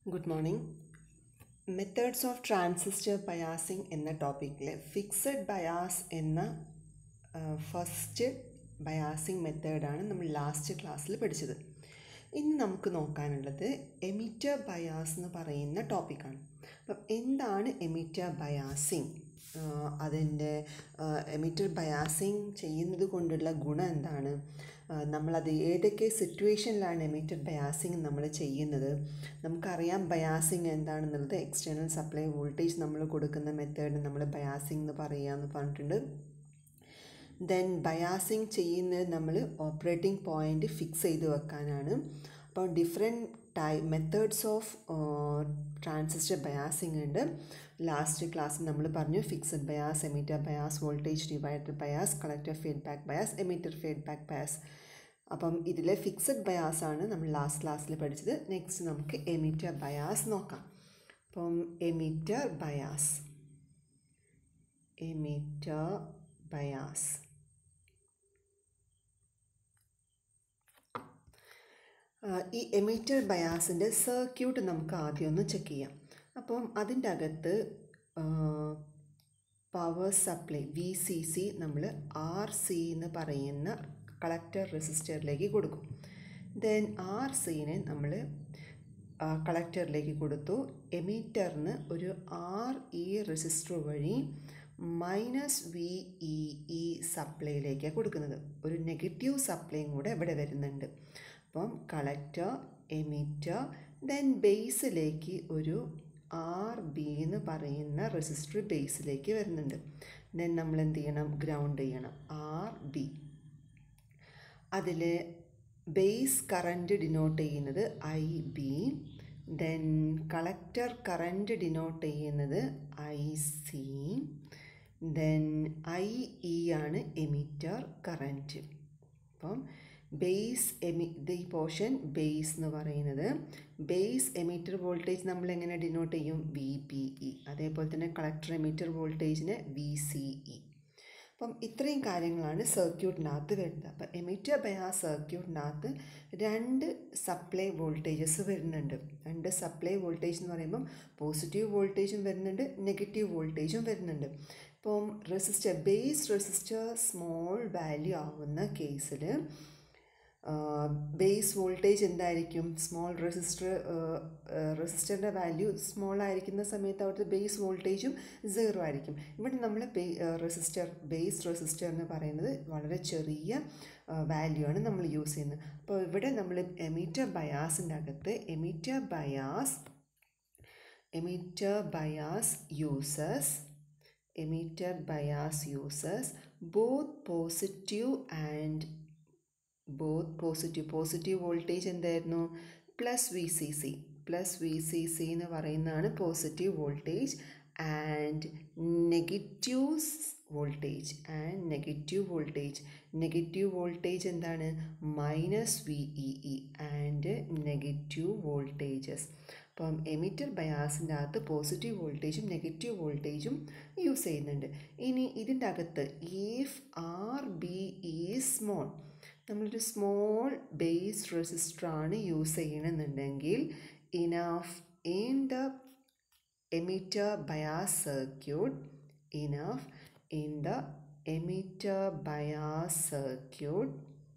Good morning methods of transistor biasing എന്ന ടോപ്പിക്കിൽ fixed bias എന്ന ഫസ്റ്റ് ബയാസിംഗ് മെത്തേഡാണ് നമ്മൾ ലാസ്റ്റ് ക്ലാസ്സിൽ പഠിച്ചത് ഇന്ന് നമുക്ക് നോക്കാനുള്ളത് എമിറ്റർ ബയാസ് എന്ന് പറയുന്ന ടോപ്പിക്കാണ് അപ്പം എന്താണ് എമിറ്റർ ബയാസിംഗ് അതിൻ്റെ എമിറ്റർ ബയാസിംഗ് ചെയ്യുന്നത് കൊണ്ടുള്ള ഗുണം എന്താണ് നമ്മളത് ഏതൊക്കെ സിറ്റുവേഷനിലാണ് എമിറ്റർ ബയാസിംഗ് നമ്മൾ ചെയ്യുന്നത് നമുക്കറിയാം ബയാസിംഗ് എന്താണെന്നുള്ളത് എക്സ്റ്റേണൽ സപ്ലൈ വോൾട്ടേജ് നമ്മൾ കൊടുക്കുന്ന മെത്തേഡ് നമ്മൾ ബയാസിംഗ് എന്ന് പറയുക എന്ന് പറഞ്ഞിട്ടുണ്ട് ദെൻ ബയാസിംഗ് ചെയ്യുന്നത് നമ്മൾ ഓപ്പറേറ്റിംഗ് പോയിൻ്റ് ഫിക്സ് ചെയ്ത് വെക്കാനാണ് അപ്പോൾ different type methods of transistor biasing ഉണ്ട് ലാസ്റ്റ് ക്ലാസ്സിൽ നമ്മൾ പറഞ്ഞു fixed bias emitter bias voltage divider bias collector feedback bias emitter feedback bias അപ്പം ഇതിലെ ഫിക്സഡ് ബയാസ് ആണ് നമ്മൾ ലാസ്റ്റ് ക്ലാസ്സിൽ പഠിച്ചത് നെക്സ്റ്റ് നമുക്ക് എമിറ്റർ ബയാസ് നോക്കാം അപ്പം എമിറ്റർ ബയാസ് എമിറ്റർ ബയാസ് ഈ എമിറ്റർ ബയാസിൻ്റെ സർക്യൂട്ട് നമുക്ക് ആദ്യം ഒന്ന് ചെക്ക് ചെയ്യാം അപ്പം അതിൻ്റെ അകത്ത് power supply V C C നമ്മൾ ആർ സി എന്ന് പറയുന്ന കളക്ടർ റെസിസ്റ്ററിലേക്ക് കൊടുക്കും ദെൻ ആർ സിനെ നമ്മൾ കളക്ടറിലേക്ക് കൊടുത്തു എമിറ്ററിന് ഒരു ആർ ഇ റെസിസ്റ്റർ വഴി മൈനസ് വി ഇ ഇ സപ്ലൈയിലേക്കാണ് കൊടുക്കുന്നത് ഒരു നെഗറ്റീവ് സപ്ലൈയും കൂടെ ഇവിടെ വരുന്നുണ്ട് അപ്പം കളക്ടർ എമിറ്റർ ദെൻ ബേസിലേക്ക് ഒരു ആർ ബി എന്ന് പറയുന്ന റെസിസ്റ്റർ ബേസിലേക്ക് വരുന്നുണ്ട് ദെൻ നമ്മൾ എന്ത് ചെയ്യണം ഗ്രൗണ്ട് ചെയ്യണം ആർ ബി അതിൽ ബേസ് കറൻറ്റ് ഡിനോട്ട് ചെയ്യുന്നത് I B then collector current denote ചെയ്യുന്നത് I C then I E ആണ് എമിറ്റർ കറൻറ്റ് അപ്പം ബേസ് എമി ഇത് ഈ പോർഷൻ ബേസ് എന്ന് പറയുന്നത് ബേസ് എമിറ്റർ വോൾട്ടേജ് നമ്മൾ എങ്ങനെ ഡിനോട്ട് ചെയ്യും വി പി ഇ അതേപോലെ തന്നെ കളക്ടർ എമിറ്റർ വോൾട്ടേജിന് വി സി ഇ അപ്പം ഇത്രയും കാര്യങ്ങളാണ് സർക്യൂട്ടിനകത്ത് വരുന്നത് അപ്പം എമിറ്റർ ബയാ സർക്യൂട്ടിനകത്ത് രണ്ട് സപ്ലൈ വോൾട്ടേജസ് വരുന്നുണ്ട് രണ്ട് സപ്ലൈ വോൾട്ടേജ് എന്ന് പറയുമ്പം പോസിറ്റീവ് വോൾട്ടേജും വരുന്നുണ്ട് നെഗറ്റീവ് വോൾട്ടേജും വരുന്നുണ്ട് ഇപ്പം resistor base resistor small value ആവുന്ന കേസിൽ ബേസ് വോൾട്ടേജ് എന്തായിരിക്കും സ്മോൾ റെസിസ്റ്റർ റെസിസ്റ്ററിൻ്റെ വാല്യൂ സ്മോൾ ആയിരിക്കുന്ന സമയത്ത് അവിടുത്തെ ബേസ് വോൾട്ടേജും സീറോ ആയിരിക്കും ഇവിടെ നമ്മൾ റെസിസ്റ്റർ ബേസ് റെസിസ്റ്റർ എന്ന് പറയുന്നത് വളരെ ചെറിയ വാല്യൂ ആണ് നമ്മൾ യൂസ് ചെയ്യുന്നത് അപ്പോൾ ഇവിടെ നമ്മൾ എമീറ്റർ ബയാസിൻ്റെ അകത്ത് emitter bias emitter bias uses emitter bias uses both positive and both positive positive voltage എന്തായിരുന്നു plus V C C plus V C C എന്ന് പറയുന്നതാണ് positive voltage and negative voltage and negative voltage negative voltage എന്താണ് minus V E E and negative voltages അപ്പം emitter ബയാസിൻ്റെ അകത്ത് positive വോൾട്ടേജും negative വോൾട്ടേജും use ചെയ്യുന്നുണ്ട് ഇനി ഇതിൻ്റെ അകത്ത് if R B is small നമ്മളൊരു സ്മോൾ ബേസ് റെസിസ്റ്ററാണ് യൂസ് ചെയ്യണമെന്നുണ്ടെങ്കിൽ enough in the emitter bias circuit enough in the emitter bias circuit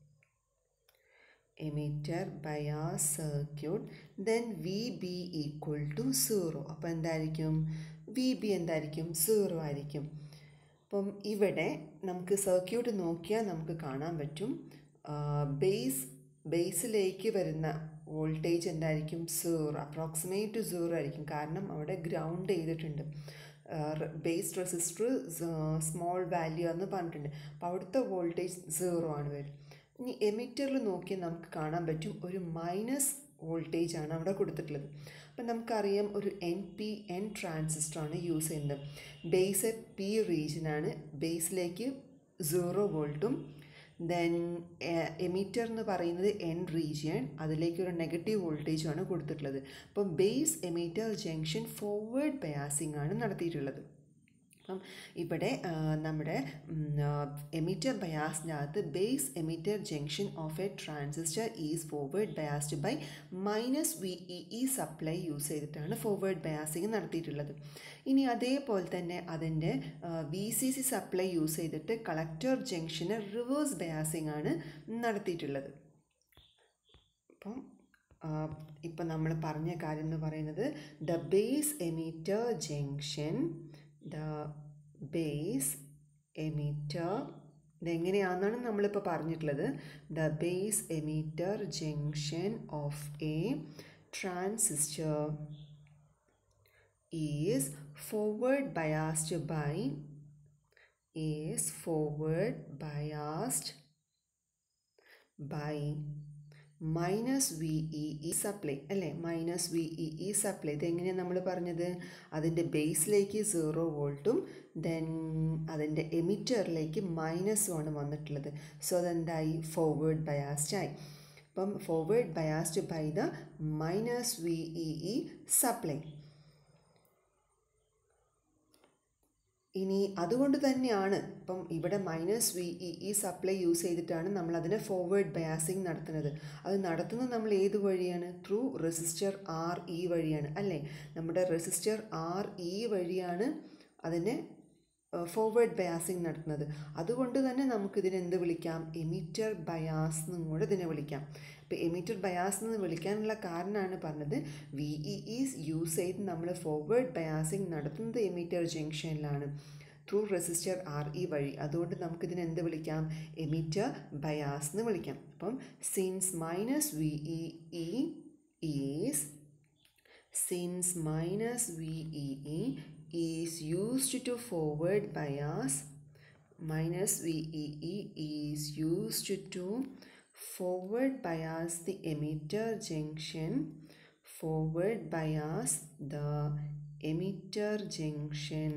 emitter bias circuit then V B equal to zero അപ്പോൾ എന്തായിരിക്കും വി ബി എന്തായിരിക്കും zero ആയിരിക്കും അപ്പം ഇവിടെ നമുക്ക് സർക്യൂട്ട് നോക്കിയാൽ നമുക്ക് കാണാൻ പറ്റും ബേസ് ബേസിലേക്ക് വരുന്ന വോൾട്ടേജ് എന്തായിരിക്കും സീറോ അപ്രോക്സിമേറ്റ് ടു സീറോ ആയിരിക്കും കാരണം അവിടെ ഗ്രൗണ്ട് ചെയ്തിട്ടുണ്ട് ബേസ് റെസിസ്റ്റർ സ്മോൾ വാല്യൂ എന്ന് പറഞ്ഞിട്ടുണ്ട് അപ്പോൾ അവിടുത്തെ വോൾട്ടേജ് സീറോ ആണ് വരും ഇനി എമിറ്ററിൽ നോക്കിയാൽ നമുക്ക് കാണാൻ പറ്റും ഒരു മൈനസ് വോൾട്ടേജ് ആണ് അവിടെ കൊടുത്തിട്ടുള്ളത് അപ്പം നമുക്കറിയാം ഒരു എൻ പി എൻ ട്രാൻസിസ്റ്ററാണ് യൂസ് ചെയ്യുന്നത് ബേസ് പി റീജിയനാണ് ബേസിലേക്ക് സീറോ വോൾട്ടും ദെൻ എമിറ്റർ എന്ന് പറയുന്നത് എൻ റീജിയൻ അതിലേക്ക് ഒരു നെഗറ്റീവ് വോൾട്ടേജുമാണ് കൊടുത്തിട്ടുള്ളത് അപ്പം base emitter junction forward biasing ആണ് നടത്തിയിട്ടുള്ളത് അപ്പം ഇവിടെ ആ, നമ്മുടെ എമിറ്റർ ബയാസിനകത്ത് base emitter junction of a transistor is forward biased by minus V E E supply use ചെയ്തിട്ടാണ് ഫോർവേഡ് ബയാസിങ് നടത്തിയിട്ടുള്ളത് ഇനി അതേപോലെ തന്നെ അതിൻ്റെ V C C supply use ചെയ്തിട്ട് കളക്ടർ ജംഗ്ഷന് റിവേഴ്സ് ബയാസിങ് ആണ് നടത്തിയിട്ടുള്ളത് അപ്പം ഇപ്പം നമ്മൾ പറഞ്ഞ കാര്യം എന്ന് പറയുന്നത് the base emitter junction the base emitter ഇതെങ്ങനെയാണെന്നാണ് നമ്മളിപ്പോൾ പറഞ്ഞിട്ടുള്ളത് the base emitter junction of a transistor is forward biased by is forward biased by minus V E E supply അല്ലേ minus V E E supply ഇതെങ്ങനെയാണ് നമ്മൾ പറഞ്ഞത് അതിൻ്റെ ബേസിലേക്ക് zero വോൾട്ടും then അതിൻ്റെ എമിറ്ററിലേക്ക് മൈനസും ആണ് വന്നിട്ടുള്ളത് സോ അതെന്തായി ഫോർവേഡ് ബയാസ്ഡ് ആയി അപ്പം forward biased by the minus V E E supply ഇനി അതുകൊണ്ട് തന്നെയാണ് ഇപ്പം ഇവിടെ minus V E E supply use ചെയ്തിട്ടാണ് നമ്മൾ അതിനെ ഫോർവേഡ് ബയാസിങ് നടത്തുന്നത് അത് നടത്തുന്നത് നമ്മൾ ഏത് വഴിയാണ് ത്രൂ റെസിസ്റ്റർ ആർ ഇ വഴിയാണ് അല്ലേ നമ്മുടെ റെസിസ്റ്റർ ആർ ഇ വഴിയാണ് അതിനെ ഫോർവേഡ് ബയാസിങ് നടത്തുന്നത് അതുകൊണ്ട് തന്നെ നമുക്കിതിനെ എന്ത് വിളിക്കാം എമിറ്റർ ബയാസ് എന്നും കൂടെ ഇതിനെ വിളിക്കാം ഇപ്പോൾ എമിറ്റർ ബയാസ് എന്ന് വിളിക്കാനുള്ള കാരണമാണ് പറഞ്ഞത് വി ഇ ഈസ് യൂസ് ചെയ്ത് നമ്മൾ ഫോർവേഡ് ബയാസിങ് നടത്തുന്നത് എമിറ്റർ ജംഗ്ഷനിലാണ് ത്രൂ റെസിസ്റ്റർ ആർ ഇ വഴി അതുകൊണ്ട് നമുക്കിതിനെ എന്ത് വിളിക്കാം എമിറ്റർ ബയാസ് എന്ന് വിളിക്കാം അപ്പം since minus V E E is since minus V E E is used to forward bias minus VEE is used to forward bias the emitter junction forward bias the emitter junction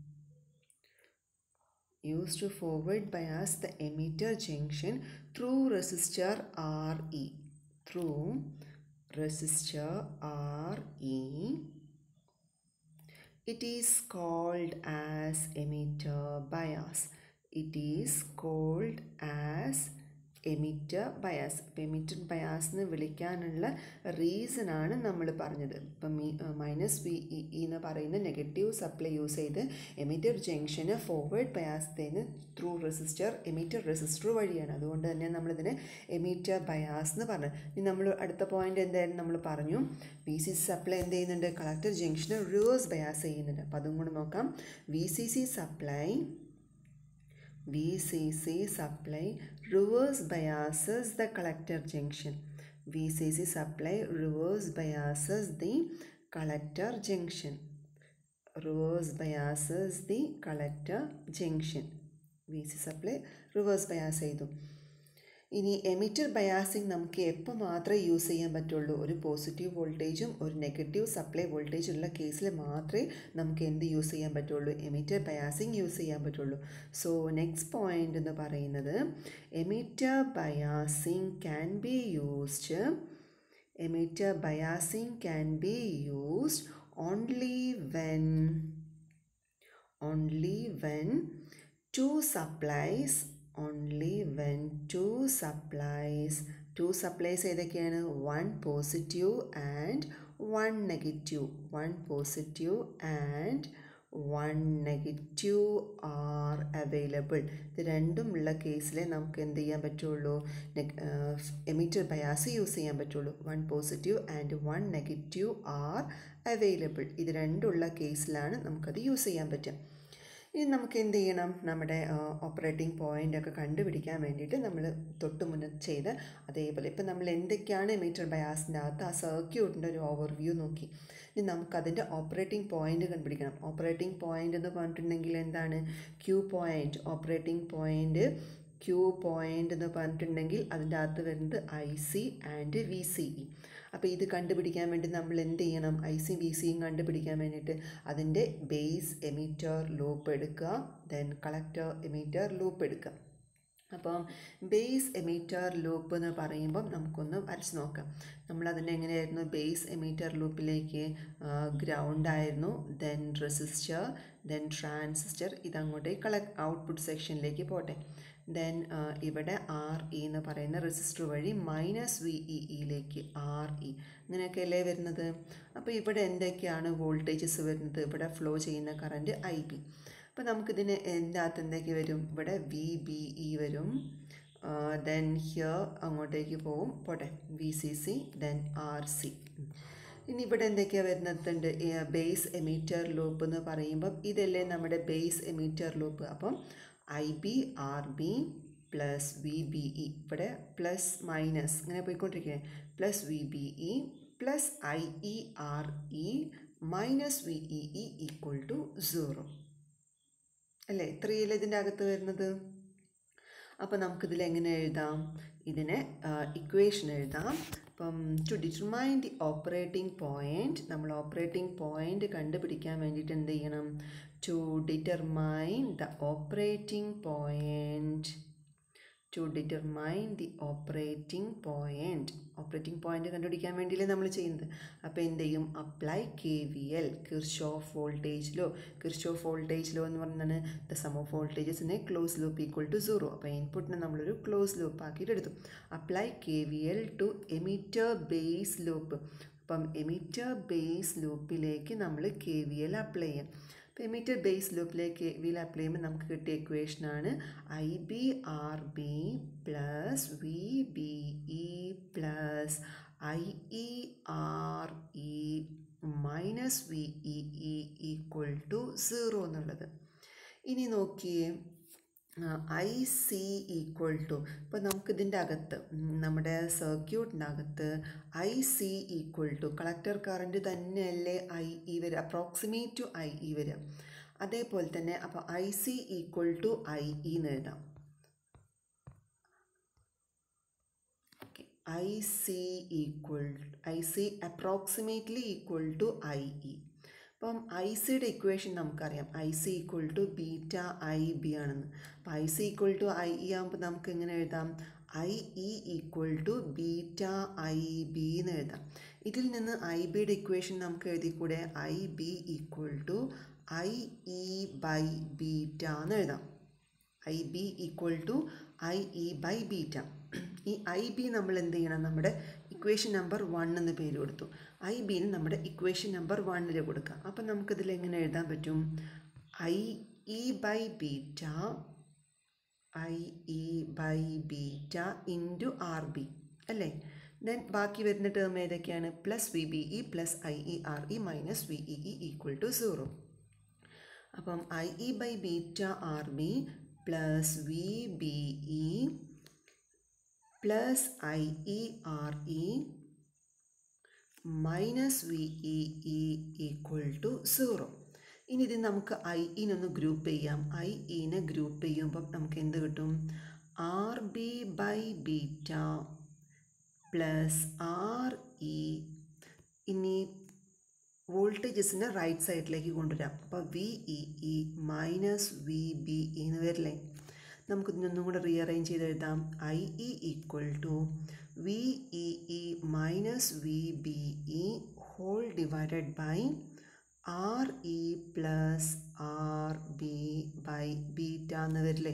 used to forward bias the emitter junction through resistor RE through resistor RE it is called as emitter bias it is called as emitter bias അപ്പം emitter bias എന്ന് വിളിക്കാനുള്ള reason ആണ് നമ്മൾ പറഞ്ഞത് ഇപ്പം minus V E എന്ന് പറയുന്ന negative supply use ചെയ്ത് എമിറ്റർ ജംഗ്ഷന് ഫോർവേഡ് ബയാസത്തേന് ത്രൂ റെസിസ്റ്റർ എമിറ്റർ റെസിസ്റ്റർ വഴിയാണ് അതുകൊണ്ട് തന്നെ നമ്മളിതിനെ എമിറ്റർ ബയാസ് എന്ന് പറഞ്ഞു ഇനി നമ്മൾ അടുത്ത പോയിന്റ് എന്തായാലും നമ്മൾ പറഞ്ഞു വി സി സി സപ്ലൈ എന്ത് ചെയ്യുന്നുണ്ട് കളക്ടർ ജംഗ്ഷന് റിവേഴ്സ് ബയാസ് ചെയ്യുന്നുണ്ട് അപ്പം അതും കൂടെ നോക്കാം V C C supply VCC supply reverse biases the collector junction. VCC supply reverse biases the collector junction. Reverse biases the collector junction. VC supply reverse bias ചെയ്തു ഇനി എമിറ്റർ ബയാസിങ് നമുക്ക് എപ്പോൾ മാത്രമേ യൂസ് ചെയ്യാൻ പറ്റുള്ളൂ ഒരു പോസിറ്റീവ് വോൾട്ടേജും ഒരു നെഗറ്റീവ് സപ്ലൈ വോൾട്ടേജും ഉള്ള കേസിൽ മാത്രമേ നമുക്ക് എന്ത് യൂസ് ചെയ്യാൻ പറ്റുള്ളൂ എമിറ്റർ ബയാസിങ് യൂസ് ചെയ്യാൻ പറ്റുള്ളൂ സോ നെക്സ്റ്റ് പോയിന്റ് എന്ന് പറയുന്നത് emitter biasing can be used emitter biasing can be used only when only when two supplies only when two supplies two supplies ഏതൊക്കെയാണ് one positive and one negative one positive and one negative are available ഇത് രണ്ടും ഉള്ള കേസിൽ നമുക്ക് എന്ത് ചെയ്യാൻ പറ്റുള്ളൂ emitter bias use ചെയ്യാൻ പറ്റുള്ളൂ one positive and one negative are available ഇത് രണ്ടുള്ള കേസിലാണ് നമുക്കത് യൂസ് ചെയ്യാൻ പറ്റുക ഇനി നമുക്ക് എന്ത് ചെയ്യണം നമ്മുടെ ഓപ്പറേറ്റിംഗ് പോയിൻ്റ് ഒക്കെ കണ്ടുപിടിക്കാൻ വേണ്ടിയിട്ട് നമ്മൾ തൊട്ട് മുന്നേ ചെയ്ത് അതേപോലെ ഇപ്പം നമ്മൾ എന്തൊക്കെയാണ് മീറ്റർ ബയാസിൻ്റെ അകത്ത് ആ സർക്യൂട്ടിൻ്റെ ഒരു ഓവർവ്യൂ നോക്കി ഇനി നമുക്കതിൻ്റെ ഓപ്പറേറ്റിംഗ് പോയിൻ്റ് കണ്ടുപിടിക്കണം ഓപ്പറേറ്റിംഗ് പോയിൻ്റ് എന്ന് പറഞ്ഞിട്ടുണ്ടെങ്കിൽ എന്താണ് Q point operating point Q point എന്ന് പറഞ്ഞിട്ടുണ്ടെങ്കിൽ അതിൻ്റെ അകത്ത് വരുന്നത് I C and V C E അപ്പോൾ ഇത് കണ്ടുപിടിക്കാൻ വേണ്ടി നമ്മൾ എന്ത് ചെയ്യണം ഐ സി വി സിയും കണ്ടുപിടിക്കാൻ വേണ്ടിയിട്ട് അതിൻ്റെ ബേസ് എമിറ്റർ ലൂപ്പ് എടുക്കുക ദെൻ കളക്ടർ എമിറ്റർ ലൂപ്പ് എടുക്കുക അപ്പം ബേസ് എമീറ്റർ ലൂപ്പ് എന്ന് പറയുമ്പം നമുക്കൊന്ന് വരച്ച് നോക്കാം നമ്മളതിനെ എങ്ങനെയായിരുന്നു ബേസ് എമീറ്റർ ലൂപ്പിലേക്ക് ഗ്രൗണ്ട് ആയിരുന്നു ദെൻ റെസിസ്റ്റർ ദെൻ ട്രാൻസിസ്റ്റർ ഇതങ്ങോട്ടേക്ക് കളക്ട് ഔട്ട്പുട്ട് സെക്ഷനിലേക്ക് പോട്ടെ ദെൻ ഇവിടെ ആർ ഇ എന്ന് പറയുന്ന റെസിസ്റ്റർ വഴി മൈനസ് വി ഇ ഇയിലേക്ക് ആർ ഇ ഇങ്ങനെയൊക്കെ അല്ലേ വരുന്നത് അപ്പോൾ ഇവിടെ എന്തൊക്കെയാണ് വോൾട്ടേജസ് വരുന്നത് ഇവിടെ ഫ്ലോ ചെയ്യുന്ന കറണ്ട് ഐ ബി അപ്പോൾ നമുക്കിതിന് എൻ്റെ അകത്ത് എന്തൊക്കെ വരും ഇവിടെ വി ബി ഇ വരും ദെൻ ഹിയർ അങ്ങോട്ടേക്ക് പോവും പോട്ടെ V C C then R C ഇനി ഇവിടെ എന്തൊക്കെയാണ് വരുന്നുണ്ട് ബേസ് എമീറ്റർ ലൂപ്പ് എന്ന് പറയുമ്പം ഇതല്ലേ നമ്മുടെ ബേസ് എമീറ്റർ ലൂപ്പ് അപ്പം I B R B plus V B E ഇവിടെ പ്ലസ് മൈനസ് ഇങ്ങനെ പോയിക്കൊണ്ടിരിക്കുന്നത് plus V B E plus I E R E minus V E E equal to zero അല്ലേ ഇത്രയല്ലേ ഇതിൻ്റെ അകത്ത് വരുന്നത് അപ്പോൾ നമുക്കിതിൽ എങ്ങനെ എഴുതാം ഇതിനെ ഇക്വേഷൻ എഴുതാം അപ്പം to determine the operating point നമ്മൾ ഓപ്പറേറ്റിംഗ് പോയിൻ്റ് കണ്ടുപിടിക്കാൻ വേണ്ടിയിട്ട് എന്ത് ചെയ്യണം to determine the operating point to determine the operating point operating point കണ്ടുപിടിക്കാൻ വേണ്ടിയല്ലേ നമ്മൾ ചെയ്യുന്നത് അപ്പോൾ എന്ത് ചെയ്യും apply K V L Kirchhoff വോൾട്ടേജിലോ കിർഷോഫ് വോൾട്ടേജിലോ എന്ന് പറഞ്ഞാൽ the sum of voltages in a close loop equal to zero അപ്പോൾ ഇൻപുട്ടിനെ നമ്മളൊരു ക്ലോസ് ലൂപ്പ് ആക്കിയിട്ട് എടുത്തു apply K V L to emitter base loop അപ്പം എമിറ്റർ ബേസ് ലൂപ്പിലേക്ക് നമ്മൾ കെ വി എൽ അപ്ലൈ ചെയ്യാം അപ്പോൾ എമിറ്റർ ബേസ് ലൂപ്പിലേക്ക് വീൽ അപ്ലൈ ചെയ്യുമ്പോൾ നമുക്ക് കിട്ടിയ ഇക്വേഷനാണ് I B R B plus V B E plus I E R E minus V E E equal to zero എന്നുള്ളത് ഇനി നോക്കിയേ ഐ സി ഈക്വൽ ടു ഇപ്പോൾ നമുക്കിതിൻ്റെ അകത്ത് നമ്മുടെ സർക്യൂട്ടിൻ്റെ അകത്ത് I C equal to collector current തന്നെയല്ലേ ഐ ഇ വരിക അപ്രോക്സിമേറ്റ് ടു ഐ ഇ വരിക അതേപോലെ തന്നെ അപ്പോൾ I C equal to I E എന്ന് എഴുതാം I C equal I C approximately equal to I E അപ്പം ഐ സിയുടെ ഇക്വേഷൻ നമുക്കറിയാം I C equal to beta I B ആണെന്ന് അപ്പോൾ I C equal to I E ആകുമ്പോൾ നമുക്ക് എങ്ങനെ എഴുതാം I E equal to beta I B എന്ന് എഴുതാം ഇതിൽ നിന്ന് ഐ ബിയുടെ ഇക്വേഷൻ നമുക്ക് എഴുതിക്കൂടെ I B equal to I E by beta എന്ന് എഴുതാം I B equal to I E by beta ഈ ഐ ബി നമ്മൾ എന്ത് ചെയ്യണം നമ്മുടെ ഇക്വേഷൻ നമ്പർ വൺ എന്ന് പേര് കൊടുത്തു ഐ ബിന് നമ്മുടെ ഇക്വേഷൻ നമ്പർ വണ്ണിൽ കൊടുക്കുക അപ്പം നമുക്കിതിൽ എങ്ങനെ എഴുതാൻ പറ്റും I E by beta I E by beta into R B അല്ലേ ദെൻ ബാക്കി വരുന്ന ടേം ഏതൊക്കെയാണ് plus V B E plus I E R E minus V E E equal to zero അപ്പം I E by beta R B plus V B E plus I E R E minus V E E equal to zero ഇനി ഇത് നമുക്ക് I ഇനൊന്ന് group ചെയ്യാം I ഇനെ group ചെയ്യുമ്പം നമുക്ക് എന്ത് കിട്ടും R B by beta plus R E ഇനി വോൾട്ടേജസിനെ റൈറ്റ് സൈഡിലേക്ക് കൊണ്ടുവരാം അപ്പോൾ V E E minus V B E എന്ന് വരില്ലേ നമുക്കിതിനൊന്നും കൂടെ റീഅറേഞ്ച് ചെയ്ത് എഴുതാം I E equal to V E E minus V B E whole divided by R E plus R B by beta എന്ന് വരില്ലേ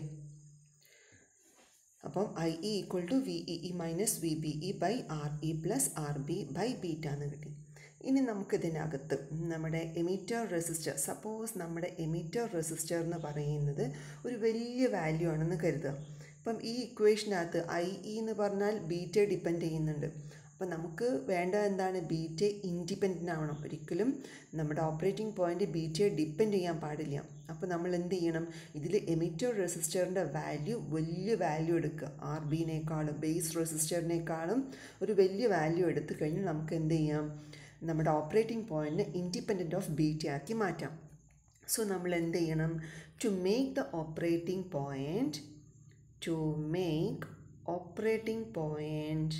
അപ്പം I E equal to V E E minus V B E by R E plus R B by beta എന്ന് കിട്ടി ഇനി നമുക്കിതിനകത്ത് നമ്മുടെ emitter resistor suppose നമ്മുടെ emitter resistor എന്ന് പറയുന്നത് ഒരു വലിയ വാല്യൂ ആണെന്ന് കരുതുക അപ്പം ഈ ഇക്വേഷനകത്ത് ഐ ഇ എന്ന് പറഞ്ഞാൽ ബീറ്റയെ ഡിപ്പെൻഡ് ചെയ്യുന്നുണ്ട് അപ്പം നമുക്ക് വേണ്ട എന്താണ് ബീറ്റ ഇൻഡിപെൻഡൻ്റ് ആവണം ഒരിക്കലും നമ്മുടെ ഓപ്പറേറ്റിംഗ് പോയിൻ്റ് ബീറ്റയെ ഡിപ്പെൻഡ് ചെയ്യാൻ പാടില്ല അപ്പോൾ നമ്മൾ എന്ത് ചെയ്യണം ഇതിൽ എമിറ്റർ റെസിസ്റ്ററിൻ്റെ വാല്യൂ വലിയ വാല്യൂ എടുക്കുക ആർ ബിനേക്കാളും ബേസ് റെസിസ്റ്ററിനേക്കാളും ഒരു വലിയ വാല്യൂ എടുത്തു കഴിഞ്ഞാൽ നമുക്ക് എന്ത് ചെയ്യാം നമ്മുടെ ഓപ്പറേറ്റിംഗ് പോയിൻറ്റിനെ ഇൻഡിപെൻഡൻറ്റ് ഓഫ് ബീറ്റ ആക്കി മാറ്റാം സോ നമ്മൾ എന്ത് ചെയ്യണം to make the operating point to make operating point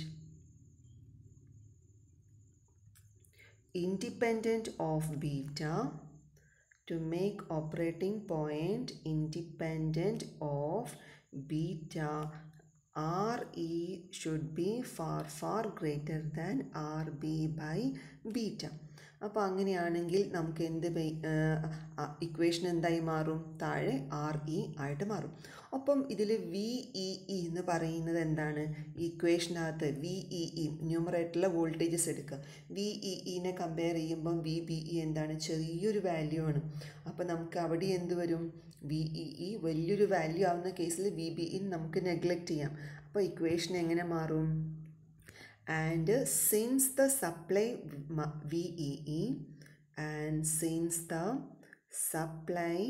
independent of beta to make operating point independent of beta R E should be far far greater than R B by beta അപ്പോൾ അങ്ങനെയാണെങ്കിൽ നമുക്ക് എന്ത് equation എന്തായി മാറും താഴെ R E ആയിട്ട് മാറും ഒപ്പം ഇതിൽ വി ഇ ഇ എന്ന് പറയുന്നത് എന്താണ് ഇക്വേഷനകത്ത് വി ഇ ഇ ന്യൂമറേറ്ററിലെ വോൾട്ടേജസ് എടുക്കുക വി ഇ ഇനെ കമ്പയർ ചെയ്യുമ്പം വി ബി ഇ എന്താണ് ചെറിയൊരു വാല്യൂ ആണ് അപ്പോൾ നമുക്ക് അവിടെ എന്ത് വരും വി ഇ ഇ വലിയൊരു വാല്യൂ ആവുന്ന കേസിൽ വി ബി ഇ നമുക്ക് നെഗ്ലക്റ്റ് ചെയ്യാം അപ്പോൾ ഇക്വേഷൻ എങ്ങനെ മാറും and since the supply VEE and since the supply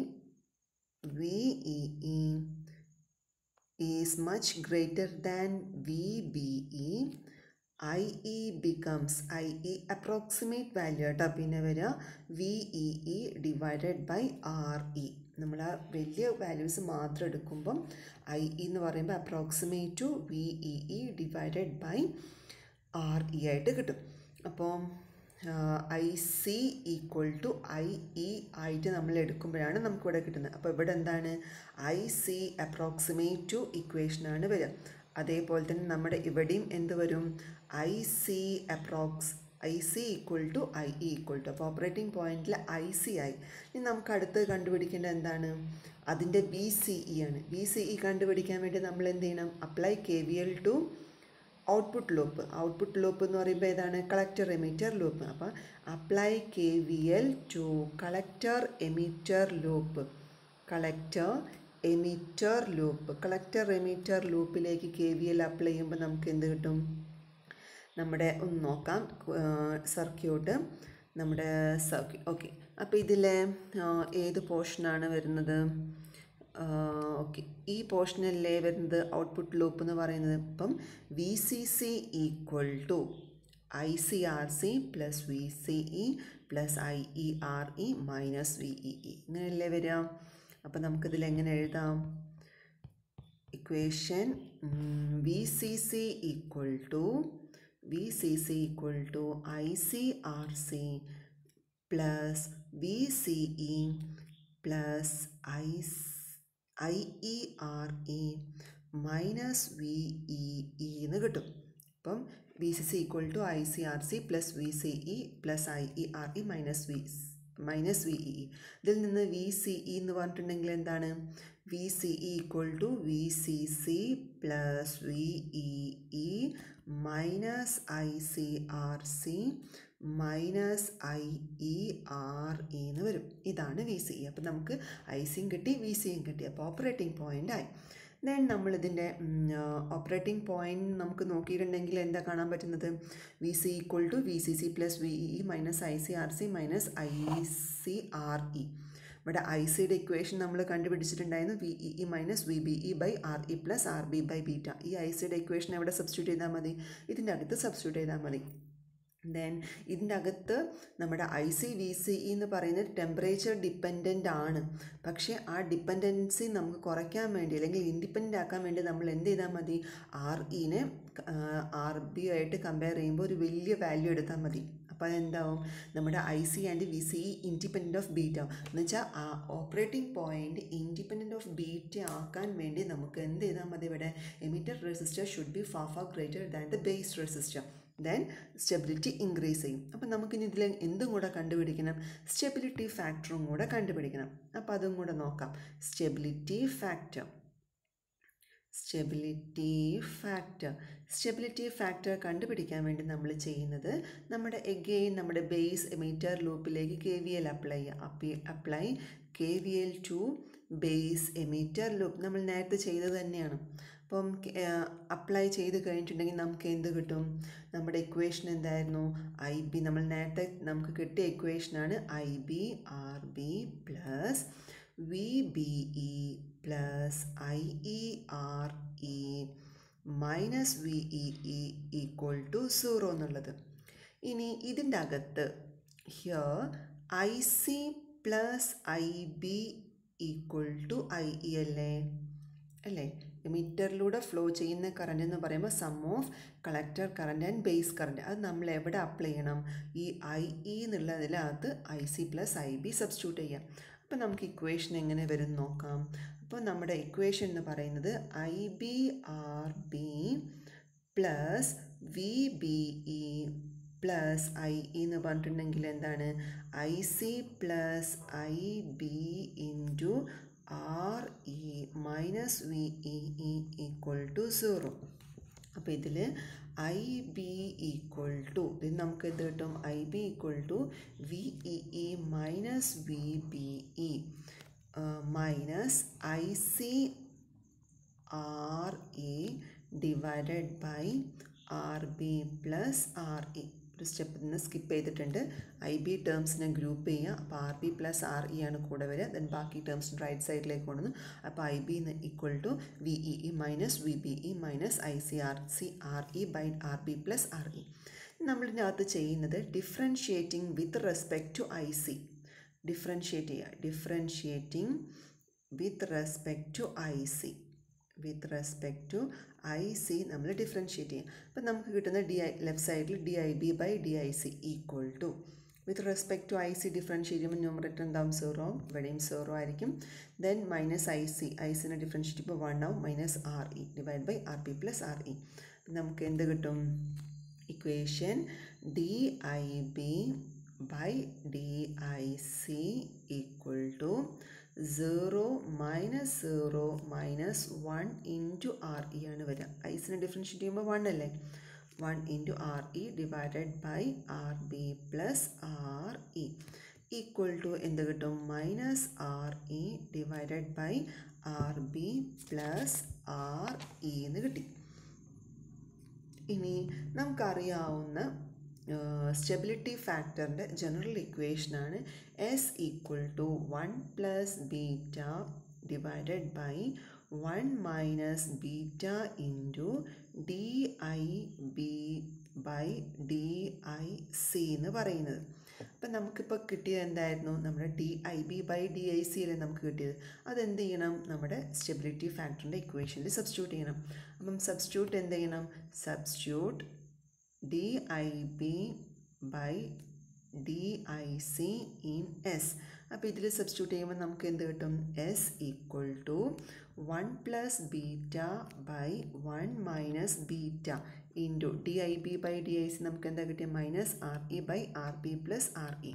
VEE is much greater than VBE IE becomes IE approximate value കേട്ടോ പിന്നെ വരിക V E E divided by R E നമ്മൾ ആ വലിയ വാല്യൂസ് മാത്രം എടുക്കുമ്പം ഐ ഇ എന്ന് പറയുമ്പോൾ approximate to V E E divided by R E ആയിട്ട് കിട്ടും അപ്പോൾ I C equal to I E ആയിട്ട് നമ്മൾ എടുക്കുമ്പോഴാണ് നമുക്കിവിടെ കിട്ടുന്നത് അപ്പോൾ ഇവിടെ എന്താണ് ഐ സി അപ്രോക്സിമേറ്റ് ടു ഇക്വേഷനാണ് വരിക അതേപോലെ തന്നെ നമ്മുടെ ഇവിടെയും എന്ത് വരും I C approx I C equal to I E equal to അപ്പോൾ ഓപ്പറേറ്റിംഗ് പോയിന്റിൽ ഐ സി ആയി ഇനി നമുക്ക് അടുത്ത് കണ്ടുപിടിക്കേണ്ടത് എന്താണ് അതിൻ്റെ വി സി ഇ ആണ് വി സി ഇ കണ്ടുപിടിക്കാൻ വേണ്ടി നമ്മൾ എന്ത് ചെയ്യണം apply K V L to output loop output loop എന്ന് പറയുമ്പോൾ ഏതാണ് കളക്ടർ എമിറ്റർ ലൂപ്പ് അപ്പോൾ apply K V L to collector emitter loop collector emitter loop collector emitter ലൂപ്പിലേക്ക് കെ വി എൽ അപ്ലൈ ചെയ്യുമ്പോൾ നമുക്ക് എന്ത് കിട്ടും നമ്മുടെ ഒന്ന് നോക്കാം സർക്യൂട്ട് നമ്മുടെ സർക്യൂ ഓക്കെ അപ്പോൾ ഇതിലെ ഏത് പോർഷനാണ് വരുന്നത് ഓക്കെ ഈ പോർഷനല്ലേ വരുന്നത് ഔട്ട്പുട്ട് ലൂപ്പ് എന്ന് പറയുന്നത് ഇപ്പം V C C equal to I C R C plus V C E plus I E R E minus V E E ഇങ്ങനെയല്ലേ വരിക അപ്പം നമുക്കിതിൽ എങ്ങനെ എഴുതാം equation V C C equal to V C C equal to I C R C plus V C E plus I I E R E minus V E E എന്ന് കിട്ടും അപ്പം V C C equal to I C R C plus V C E plus I E R E minus V minus V E ഇതിൽ നിന്ന് V C E എന്ന് പറഞ്ഞിട്ടുണ്ടെങ്കിൽ എന്താണ് V C E equal to V C C plus V E E minus I C R C minus I E R E എന്ന് വരും ഇതാണ് V C E അപ്പോൾ നമുക്ക് ഐ സിയും കിട്ടി വി സിയും കിട്ടി അപ്പോൾ ഓപ്പറേറ്റിംഗ് പോയിൻ്റ് ആയി ദെൻ നമ്മളിതിൻ്റെ ഓപ്പറേറ്റിംഗ് പോയിൻറ്റ് നമുക്ക് നോക്കിയിട്ടുണ്ടെങ്കിൽ എന്താ കാണാൻ പറ്റുന്നത് V C equal to V C C plus V E minus I C R C minus I C R E ഇവിടെ ഐ സിയുടെ ഇക്വേഷൻ നമ്മൾ കണ്ടുപിടിച്ചിട്ടുണ്ടായിരുന്നു V E E minus V B E by R E plus R B by beta ഈ I സിയുടെ equation എവിടെ substitute ചെയ്താൽ മതി ഇതിൻ്റെ അകത്ത് സബ്സ്റ്റിറ്റ്യൂട്ട് ചെയ്താൽ മതി ദെൻ ഇതിൻ്റെ അകത്ത് നമ്മുടെ I C V C E എന്ന് പറയുന്നത് ടെമ്പറേച്ചർ ഡിപ്പെൻഡൻ്റ് ആണ് പക്ഷേ ആ ഡിപ്പെൻഡൻസി നമുക്ക് കുറയ്ക്കാൻ വേണ്ടി അല്ലെങ്കിൽ ഇൻഡിപെൻഡൻ്റ് ആക്കാൻ വേണ്ടി നമ്മൾ എന്ത് ചെയ്താൽ മതി ആർ ഇനെ ആർ ബി ആയിട്ട് കമ്പയർ ചെയ്യുമ്പോൾ ഒരു വലിയ വാല്യൂ എടുത്താൽ മതി അപ്പോൾ അതെന്താവും നമ്മുടെ I C and V C E independent of beta എന്ന് വെച്ചാൽ ആ operating point independent of beta ആക്കാൻ വേണ്ടി നമുക്ക് എന്ത് ചെയ്താൽ മതി ഇവിടെ emitter resistor should be far far greater than the base resistor then stability increase ചെയ്യും അപ്പം നമുക്കിനി ഇതിൽ എന്തും കൂടെ കണ്ടുപിടിക്കണം സ്റ്റെബിലിറ്റി ഫാക്ടറും കൂടെ കണ്ടുപിടിക്കണം അപ്പോൾ അതും കൂടെ നോക്കാം stability factor stability factor stability factor കണ്ടുപിടിക്കാൻ വേണ്ടി നമ്മൾ ചെയ്യുന്നത് നമ്മുടെ എഗെയിൻ നമ്മുടെ ബേസ് എമീറ്റർ ലൂപ്പിലേക്ക് കെ വി എൽ അപ്ലൈ ചെയ്യുക apply K V L to base emitter loop നമ്മൾ നേരത്തെ ചെയ്തത് തന്നെയാണ് അപ്പം അപ്ലൈ ചെയ്ത് കഴിഞ്ഞിട്ടുണ്ടെങ്കിൽ നമുക്ക് എന്ത് കിട്ടും നമ്മുടെ ഇക്വേഷൻ എന്തായിരുന്നു ഐ ബി നമ്മൾ നേരത്തെ നമുക്ക് കിട്ടിയ ഇക്വേഷനാണ് I B R B plus V B E plus I E R E minus V E E equal to zero എന്നുള്ളത് ഇനി ഇതിൻ്റെ അകത്ത് here I C plus I B equal to I E അല്ലേ അല്ലേ എമിറ്ററിലൂടെ ഫ്ലോ ചെയ്യുന്ന current എന്ന് പറയുമ്പോൾ sum of collector current and base current അത് നമ്മൾ എവിടെ അപ്ലൈ ചെയ്യണം ഈ ഐ ഇ എന്നുള്ളതിനകത്ത് I C plus I B substitute ചെയ്യാം അപ്പോൾ നമുക്ക് ഇക്വേഷൻ എങ്ങനെ വരും നോക്കാം അപ്പോൾ നമ്മുടെ ഇക്വേഷൻ എന്ന് പറയുന്നത് I B R B plus V B E plus I E എന്ന് പറഞ്ഞിട്ടുണ്ടെങ്കിൽ എന്താണ് I C plus I B into R E minus V E E equal to zero അപ്പോൾ ഇതിൽ ഐ ബി ഈക്വൽ ടു ഇത് നമുക്ക് എന്ത് കിട്ടും I B equal to V E E minus V B E minus I C R E divided by R B plus R E ഒരു step നിന്ന് skip ചെയ്തിട്ടുണ്ട് I B ടേംസിനെ group ചെയ്യുക അപ്പോൾ R B plus R E ആണ് കൂടെ വരിക then ബാക്കി ടേംസ് റൈറ്റ് സൈഡിലേക്ക് കൊണ്ടുവന്നു അപ്പോൾ I B equal to V E E minus V B E minus I C R C R E by R B plus R E നമ്മളിതിനകത്ത് ചെയ്യുന്നത് differentiating with respect to I C differentiate ചെയ്യുക differentiating with respect to I C with respect to I C നമ്മൾ differentiate ചെയ്യും അപ്പം നമുക്ക് കിട്ടുന്ന D I left സൈഡിൽ D I B by D I C equal to with respect to I C differentiate ചെയ്യുമ്പോൾ numerator എന്താവും zero ഇവിടെയും zero ആയിരിക്കും then minus I C I സിനെ ഡിഫറൻഷിയേറ്റ് ചെയ്യുമ്പോൾ വൺ ആവും minus R E divide by R P plus R E നമുക്ക് എന്ത് കിട്ടും equation D I B by D I C equal to zero minus zero minus one into R E ആണ് വരിക ഐസിനെ differentiate ചെയ്യുമ്പോൾ one അല്ലേ one into R E divided by R B plus R E equal to എന്ത് കിട്ടും minus R E divided by R B plus R E എന്ന് കിട്ടി ഇനി നമുക്കറിയാവുന്ന സ്റ്റെബിലിറ്റി ഫാക്ടറിൻ്റെ ജനറൽ ഇക്വേഷനാണ് S equal to one plus beta divided by one minus beta into D I B by D I C എന്ന് പറയുന്നത് അപ്പം നമുക്കിപ്പോൾ കിട്ടിയത് എന്തായിരുന്നു നമ്മുടെ D I B by D I C അല്ലേ നമുക്ക് കിട്ടിയത് അതെന്ത് ചെയ്യണം നമ്മുടെ സ്റ്റെബിലിറ്റി ഫാക്ടറിൻ്റെ ഇക്വേഷനിൽ സബ്സ്റ്റിറ്റ്യൂട്ട് ചെയ്യണം അപ്പം സബ്സ്റ്റിറ്റ്യൂട്ട് എന്ത് ചെയ്യണം substitute D I B by D I C in S അപ്പോൾ ഇതിൽ സബ്സ്റ്റിറ്റ്യൂട്ട് ചെയ്യുമ്പോൾ നമുക്ക് എന്ത് കിട്ടും S equal to one plus beta by one minus beta into D I B by D I C നമുക്ക് എന്താ കിട്ടിയ minus R E by R B plus R E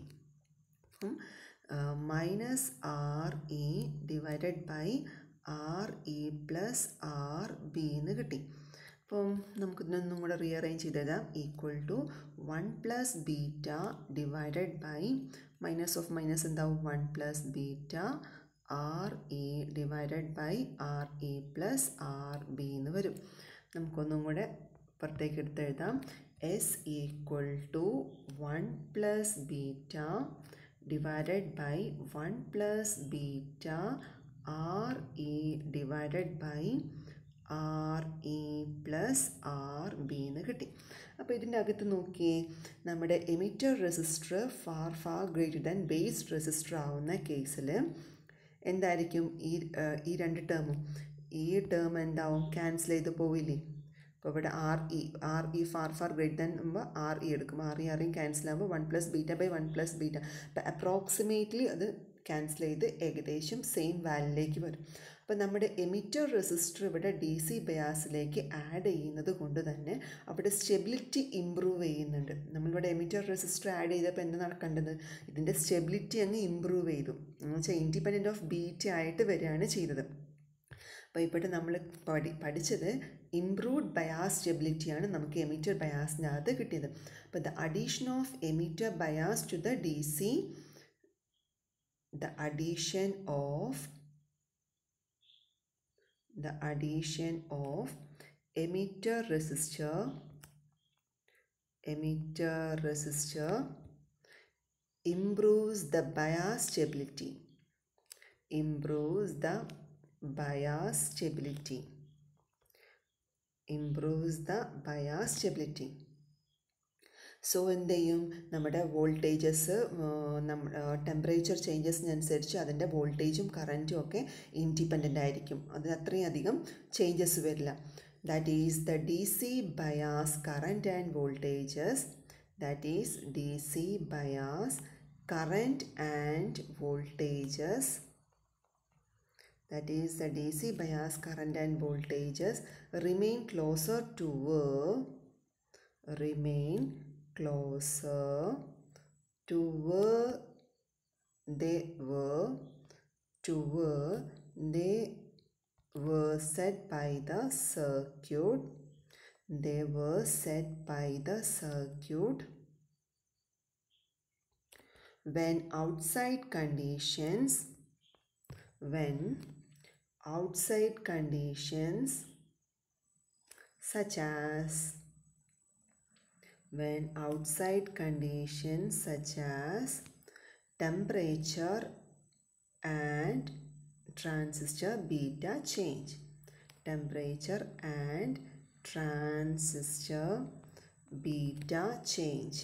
minus R E divided by R E plus R B എന്ന് കിട്ടി അപ്പം നമുക്കിതിനൊന്നും കൂടെ rearrange ചെയ്തെഴുതാം equal to one plus beta divided by minus of minus എന്താവും one plus beta R E divided by R E plus R B എന്ന് വരും നമുക്കൊന്നും കൂടെ പുറത്തേക്ക് എടുത്തെഴുതാം S equal to one plus beta divided by one plus beta R E divided by R E plus R B എന്ന് കിട്ടി അപ്പോൾ ഇതിൻ്റെ അകത്ത് നോക്കിയേ നമ്മുടെ emitter resistor far far greater than base resistor ആവുന്ന കേസിൽ എന്തായിരിക്കും ഈ ഈ രണ്ട് ടേമും ഈ ടേം എന്താവും ക്യാൻസൽ ചെയ്ത് പോവില്ലേ അപ്പോൾ ഇവിടെ R E R E far far greater than നമ്മൾ ആർ ഇ എടുക്കും ആർ ഇ ആറിയും ക്യാൻസൽ ആകുമ്പോൾ one plus beta by one plus beta അപ്പോൾ അപ്രോക്സിമേറ്റ്ലി അത് ക്യാൻസൽ ചെയ്ത് ഏകദേശം സെയിം വാല്യൂലേക്ക് വരും അപ്പോൾ നമ്മുടെ എമിറ്റർ റെസിസ്റ്റർ ഇവിടെ ഡി സി ബയാസിലേക്ക് ആഡ് ചെയ്യുന്നത് കൊണ്ട് തന്നെ അവിടെ സ്റ്റെബിലിറ്റി ഇമ്പ്രൂവ് ചെയ്യുന്നുണ്ട് നമ്മളിവിടെ എമിറ്റർ റെസിസ്റ്റർ ആഡ് ചെയ്തപ്പോൾ എന്താണ് കണ്ടത് ഇതിൻ്റെ സ്റ്റെബിലിറ്റി അങ്ങ് ഇമ്പ്രൂവ് ചെയ്തു എന്ന് വെച്ചാൽ ഇൻഡിപെൻഡൻറ്റ് ഓഫ് ബീറ്റ് ആയിട്ട് വരികയാണ് ചെയ്തത് അപ്പോൾ ഇവിടെ നമ്മൾ പഠി പഠിച്ചത് ഇംപ്രൂവ്ഡ് ബയാസ് സ്റ്റെബിലിറ്റിയാണ് നമുക്ക് എമിറ്റർ ബയാസിനകത്ത് കിട്ടിയത് അപ്പോൾ the addition of emitter bias to the D C the addition of the addition of emitter resistor emitter resistor improves the bias stability improves the bias stability improves the bias stability so എന്ത് ചെയ്യും നമ്മുടെ voltages നമ്മ temperature ചേഞ്ചസിനനുസരിച്ച് അതിൻ്റെ വോൾട്ടേജും കറൻറ്റും ഒക്കെ independent ആയിരിക്കും അതിന് അത്രയും അധികം ചേഞ്ചസ് വരില്ല that is the D C bias current and voltages that is D C bias current and voltages that is the DC bias current and voltages remain closer to remain closer to where they were to where they were set by the circuit they were set by the circuit when outside conditions when outside conditions such as when outside conditions such as temperature and transistor beta change temperature and transistor beta change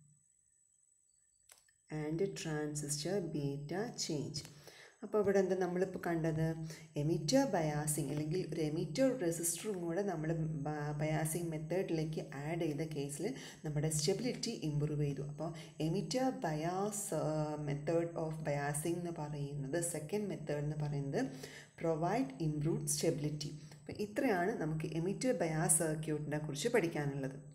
and transistor beta change അപ്പോൾ ഇവിടെ എന്താ നമ്മളിപ്പോൾ കണ്ടത് emitter biasing അല്ലെങ്കിൽ ഒരു emitter റെസിസ്റ്ററും കൂടെ നമ്മൾ ബയാസിങ് മെത്തേഡിലേക്ക് ആഡ് ചെയ്ത കേസിൽ നമ്മുടെ സ്റ്റെബിലിറ്റി ഇമ്പ്രൂവ് ചെയ്തു അപ്പോൾ emitter bias method of biasing എന്ന് പറയുന്നത് സെക്കൻഡ് മെത്തേഡ് എന്ന് പറയുന്നത് പ്രൊവൈഡ് ഇംപ്രൂവ്ഡ് സ്റ്റെബിലിറ്റി അപ്പോൾ ഇത്രയാണ് നമുക്ക് എമിറ്റർ ബയാസ് സർക്യൂട്ടിനെ കുറിച്ച് പഠിക്കാനുള്ളത്